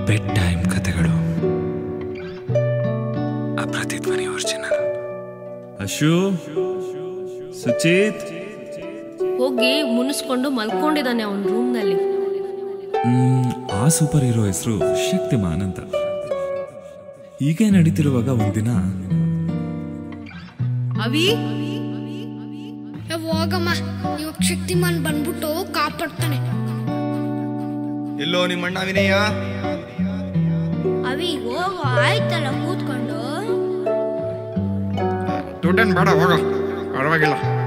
bed time ಕಥೆಗಳು ಅಪ್ರತಿಧ್ವನಿ original ಅಶು Suchit ಹೋಗಿ ಮುನಿಸ್ಕೊಂಡು ಮಲ್ಕೊಂಡಿದ್ದಾನೆ ಅವನ ರೂಮ್ನಲ್ಲಿ ಮ್, ಆ ಸೂಪರ್ ಹೀರೋ ಹೆಸರು ಶಕ್ತಿಮಾನ್ ಅಂತ ಹೀಗೆ ನಡೀತಿರುವಾಗ ಒಂದಿನ ಅವಿ ಹೋಗಮ್ಮ ಇವಾಗ ಶಕ್ತಿಮಾನ್ ಬಂದ್ಬಿಟ್ಟು ಕಾಪಾಡ್ತಾನೆ ಎಲ್ಲೋ ನಿಮ್ಮಣ್ಣ ವಿನಯ ಅವಿ ಹೋಗು ಆಯ್ತಲ್ಲ ಕೂತ್ಕೊಂಡು ದುಡ್ಡೇನು ಬೇಡ ಹೋಗೋ ಪರವಾಗಿಲ್ಲ